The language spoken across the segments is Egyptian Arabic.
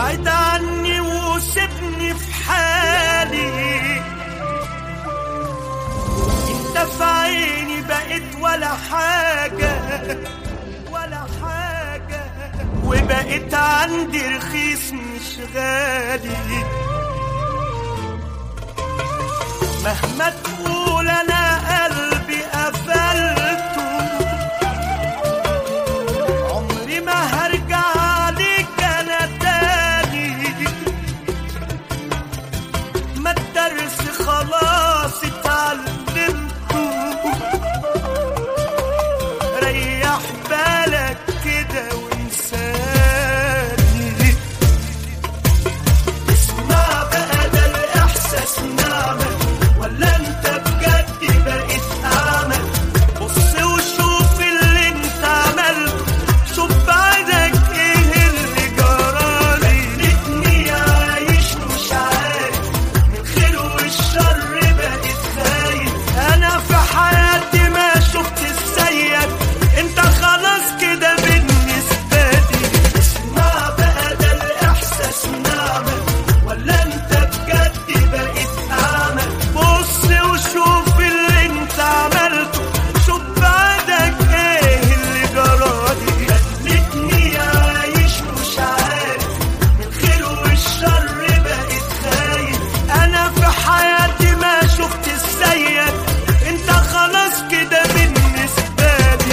بعد عني وسيبني في حالي انت في عيني بقيت ولا حاجة ولا حاجة وبقيت عندي رخيص مش غالي مهما تقول انا قلبي قفلته عمري ما هرجع لك انا تاني ما الدرس خلاص اتعلمته ريح بالك كده وانساني اسمع بقى ده الاحساس نعمة ولا انت بجد بقيت اعمى بص وشوف اللي انت عملته شوف بعدك ايه اللي جرالي خلتني عايش مش عارف من خير والشر بقيت خايف انا في حياتي ما شفت السيد انت خلاص كده بالنسبة لي اسمع بقى ده الاحساس نعمة ولا انت بجد بقيت اعمى بص وشوف اللي انت عملته شوف بعدك ايه اللي جرالي خلتني عايش مش عارف من خير والشر بقيت خايف انا في حياتي ما شفت السيد انت خلاص كده بالنسبة لي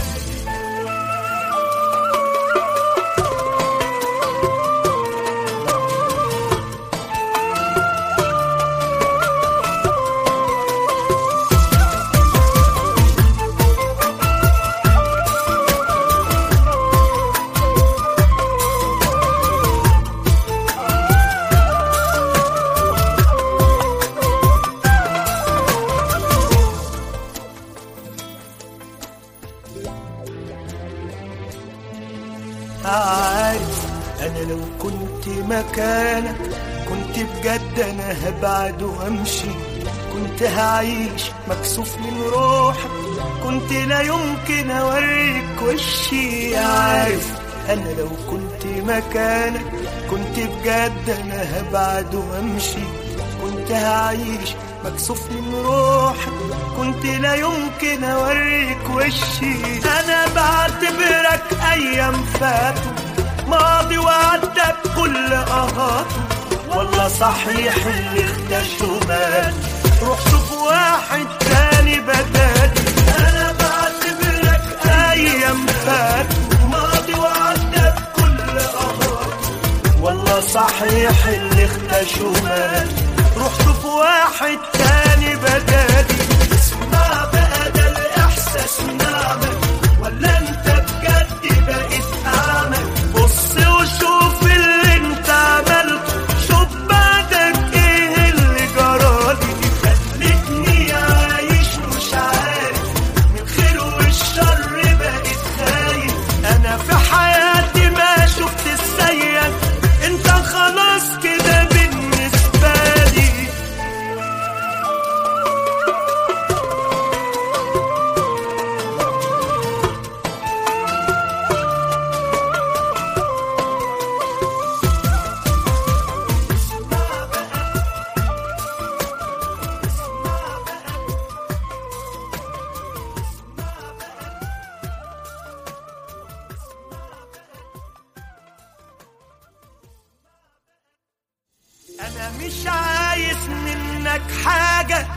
عارف انا لو كنت مكانك كنت بجد انا هبعد وامشي كنت هعيش مكسوف من روحك كنت لا يمكن اوريك وشي عارف انا لو كنت مكانك كنت بجد انا هبعد وامشي كنت هعيش مكسوف من روحك كنت لا يمكن اوريك وشي انا بعتبرك ايام فاتوا ماضي وعدى بكل اهاته والله صحيح اللي اختشوا مات روح شوف واحد تاني بدالي انا بعتبرك ايام فاتوا ماضي وعدى بكل اهاته والله صحيح اللي اختشوا مات روح شوف واحد تاني بدالي اسمع بقى ده الاحساس نعمة ولا انت بجد بقيت اعمى بص وشوف اللي انت عملته شوف بعدك ايه اللي جرالي خلتني عايش مش عارف من خير والشر بقيت خايف انا في حياتي ما شفت السيد انت خلاص كده بالنسبة لي انا مش عايز منك حاجة